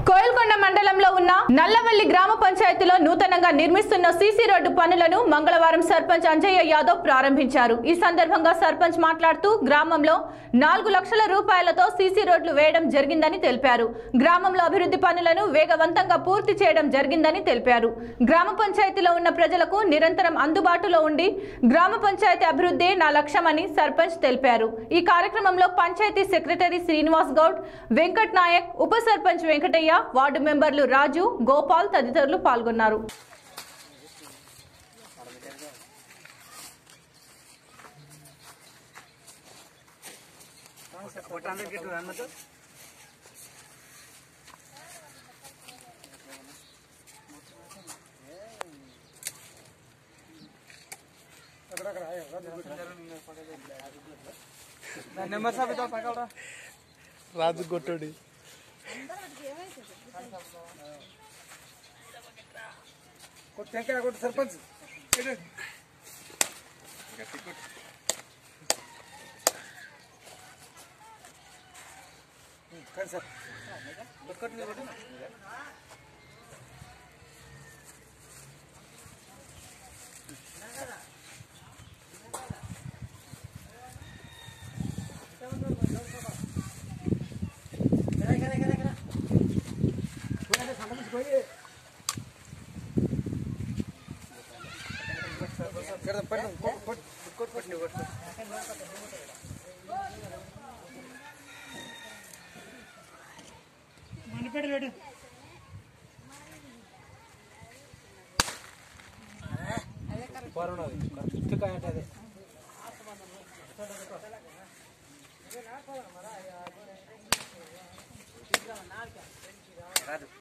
కోయల్కొండ మండలంలో ఉన్న నల్లవల్లి గ్రామ పంచాయతీలో నూతనంగా నిర్మిస్తున్న సీసీ రోడ్డు పనులను మంగళవారం సర్పంచ్ అంజయ్య యాదవ్ ప్రారంభించారు ఈ సందర్భంగా సర్పంచ్ మాట్లాడుతూ గ్రామంలో నాలుగు లక్షల రూపాయలతో సీసీ రోడ్లు వేయడం జరిగిందని తెలిపారు గ్రామంలో అభివృద్ధి పనులను వేగవంతంగా పూర్తి చేయడం జరిగిందని తెలిపారు గ్రామ పంచాయతీలో ఉన్న ప్రజలకు నిరంతరం అందుబాటులో ఉండి గ్రామ పంచాయతీ అభివృద్ధి నా లక్ష్యమని సర్పంచ్ తెలిపారు ఈ కార్యక్రమంలో పంచాయతీ సెక్రటరీ శ్రీనివాస్ గౌడ్ వెంకట్ నాయక్ ఉప సర్పంచ్ వెంకటయ్య వార్డు మెంబర్లు రాజు గోపాల్ తదితరులు పాల్గొన్నారు నెంబర్ సాబ్ ఇద్దాం పక్కన రా. రాజు కొట్టుడి కొట్టు టెంకాయ కొట్టు సర్పంచ్ ఇటు. ఉమ్, కానీ సార్ కొట్టు, కొట్టు, మీరు కొట్టు. పెడదాం, పెడదాం. కొట్టు, కొట్టు, కొట్టు, కొట్టు, నువ్వు కొట్టు. పరున్నది. చుట్టుకాయ అంటే అదే. రాదు